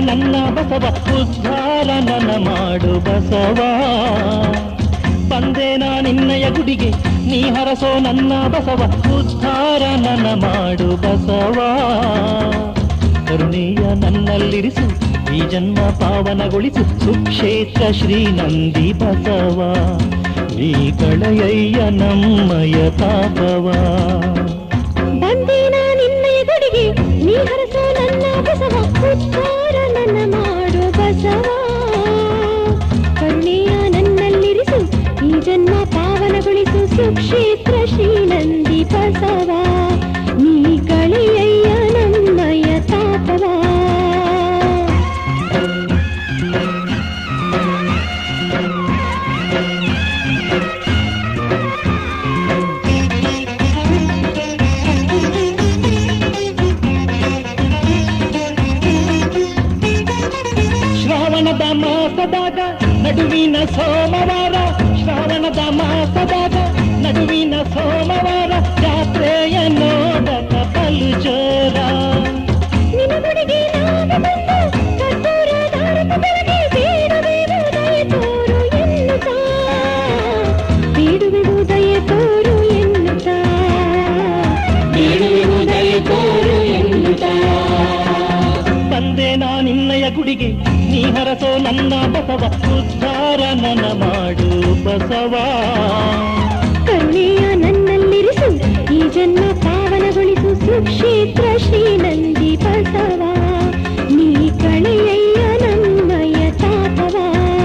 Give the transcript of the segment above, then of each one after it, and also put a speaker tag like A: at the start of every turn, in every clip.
A: ನನ್ನ ಬಸವ ಉದ್ಧಾರ ನನ್ನ ಮಾಡು ಬಸವ ಬಂದೆ ನಾ ನಿನ್ನಯ ಗುಡಿಗೆ ನೀ ಹರಸೋ ನನ್ನ ಬಸವ ಉದ್ಧಾರ ನನ್ನ ಮಾಡು ಬಸವ ಕರುಣೆಯ ನನ್ನಲ್ಲಿರಿಸು ಈ ಜನ್ಮ ಪಾವನಗೊಳಿಸು ಸುಕ್ಷೇತ್ರ ಶ್ರೀ ನಂದಿ ಬಸವ ನೀ ಕಳೆಯಯ್ಯ ನಮ್ಮಯ ತಾಪವ
B: ಬಂದೇನ ನಿನ್ನಯ ಗುಡಿಗೆ ನೀ ಹರಸೋ ನನ್ನ ಬಸವ ಉದ್ಧಾರ ನನ್ನ ಮಾಡು ಬಸವ ಕರುಣೆಯ ನನ್ನಲ್ಲಿರಿಸು ಈ ಜನ್ಮ ಪಾವನಗೊಳಿಸು ಸುಕ್ಷೇತ್ರ ಶ್ರೀನಂದಿ ಬಸವ ನೀ ಕಳೆಯಯ್ಯ ನಮ್ಮಯ ತಾಪವ
A: ಶ್ರಾವಣದ ಮಾಸದಾಗ ನಡುವಿನ ಸೋಮವಾರ ಶ್ರಾವಣದ ಮಾಸದಾಗ ನಡುವಿನ ಸೋಮವಾರ ಜಾತ್ರೆಯ ನೋಡಕ ಬಲು ಜೋರ
B: ನಿನ್ನ ಗುಡಿಗೆ ನಾವು ಬಂದು ಕರ್ಪೂರ ದಾರಕ ಬೆಳಗಿ ಬೇಡುವೆವು ದಯೆ ತೋರು ಎನ್ನುತ್ತಾ ಬೇಡುವೆವು ದಯೆ ತೋರು ಎನ್ನುತ್ತಾ ಬೇಡುವೆವು ದಯೆ ತೋರು ಎನ್ನುತ್ತಾ
A: ಬಂದೆ ನಾ ನಿನ್ನಯ ಗುಡಿಗೆ ನೀ ಹರಸೋ ನನ್ನ ಬಸವ ಉದ್ಧಾರ ನನ್ನ ಮಾಡು ಬಸವ
B: ಕರುಣೆಯ ನನ್ನಲ್ಲಿರಿಸು ಈ ಜನ್ಮ ಪಾವನಗೊಳಿಸು ಸುಕ್ಷೇತ್ರ ಶ್ರೀನಂದಿ ಬಸವ ನೀ ಕಳೆಯಯ್ಯ ನಮ್ಮಯ ತಾಪವ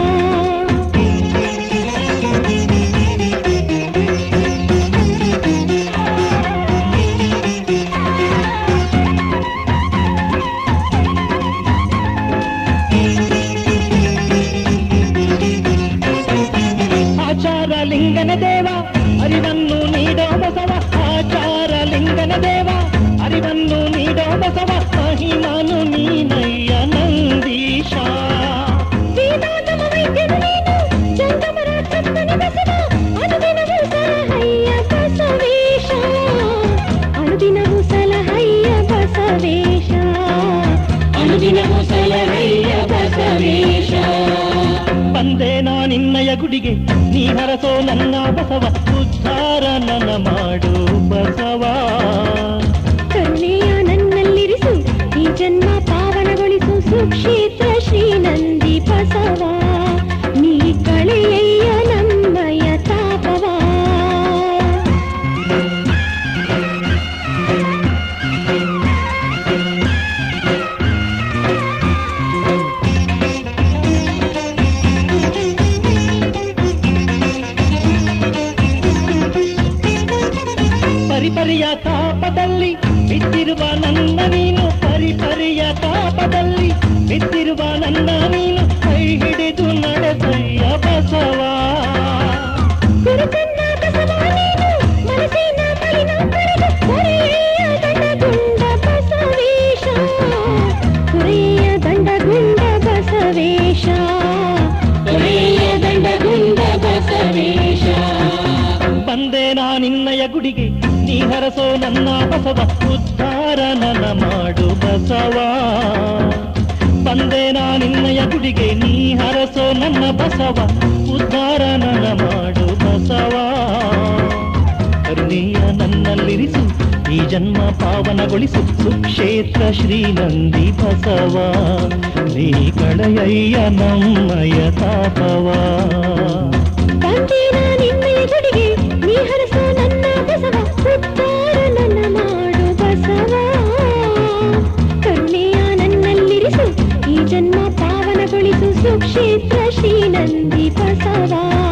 A: ಆಚಾರ ಲಿಂಗನ ದೇವ ಅರಿವನ್ನು ನೀಡೋ ಬಸವ ಆಚಾರ ಲಿಂಗನ ದೇವ ಅರಿವನ್ನು ನೀಡೋ ಬಸವ ಮಹಿಮಾನು ನೀನಯ್ಯ ನಂದೀಶ
B: ವೇದಾಂತಮ ವೈದ್ಯನು ನೀನು ಜಂಗಮರ ತತ್ವನ ಬಸವ ಅನುದಿನವೂ ಸಲಹಯ್ಯ ಬಸವೇಶ ಅನುದಿನವೂ ಸಲಹಯ್ಯ ಬಸವೇಶ ಅನುದಿನವೂ ಸಲಹಯ್ಯ ಬಸವೇಶ
A: ಬಂದೆ ನಾ ನಿನ್ನಯ ಗುಡಿಗೆ ನೀ ಹರಸೋ ನನ್ನ ಬಸವ ಉದ್ಧಾರ ನನ್ನ ಮಾಡು ಬಸವ
B: ಕರುಣೆಯ ನನ್ನಲ್ಲಿರಿಸು ಈ ಜನ್ಮ ಪಾವನಗೊಳಿಸು ಸುಕ್ಷೇತ್ರ ಶ್ರೀನಂದಿ ಬಸವ ನೀ ಕಳೆಯಯ್ಯ ನಮ್ಮಯ ತಾಪವ
A: ಪರಿಪರಿಯ ತಾಪದಲ್ಲಿ ಬಿದ್ದಿರುವ ನನ್ನ ನೀನು ಪರಿಪರಿಯ ತಾಪದಲ್ಲಿ ಬಿದ್ದಿರುವ ನನ್ನ ನೀನು ಕೈ ಹಿಡಿದು ನಡೆಸಯ್ಯ ಬಸವ
B: ಗುರುಕನ್ನ ಬಸವ ನೀನು ಮನಸ್ಸಿನ ಮಲಿನ ಕಳೆದು ಹೊರೆಯ ದಂಡಗುಂಡ ಬಸವೇಶ ಹೊರೆಯ ದಂಡಗುಂಡ ಬಸವೇಶ ಹೊರೆಯ ದಂಡಗುಂಡ ಬಸವೇಶ
A: ಬಂದೆ ನಾ ನಿನ್ನಯ ಗುಡಿಗೆ ನೀ ಹರಸೋ ನನ್ನ ಬಸವ ಉದ್ಧಾರ ನನ್ನ ಮಾಡು ಬಸವ ಬಂದೆ ನಾ ನಿನ್ನಯ ಗುಡಿಗೆ ನೀ ಹರಸೋ ನನ್ನ ಬಸವ ಉದ್ಧಾರ ನನ್ನ ಮಾಡು ಬಸವ ಕರುಣೆಯ ನನ್ನಲ್ಲಿರಿಸು ಈ ಜನ್ಮ ಪಾವನಗೊಳಿಸು ಸುಕ್ಷೇತ್ರ ಶ್ರೀ ನಂದಿ ಬಸವ ನೀ ಕಳೆಯಯ್ಯ ನಮ್ಮಯ ತಾಪವ
B: ಬಂದೇನ ನಿನ್ನಯ ಗುಡಿಗೆ ನೀ ಹರಸೋ ನನ್ನ ಬಸವ ಉದ್ಧಾರ ನನ್ನ ಮಾಡು ಬಸವ ಕರುಣೆಯ ನನ್ನಲ್ಲಿರಿಸು ಈ ಜನ್ಮ ಪಾವನಗೊಳಿಸು ಸುಕ್ಷೇತ್ರ ಶ್ರೀನಂದಿ ಬಸವ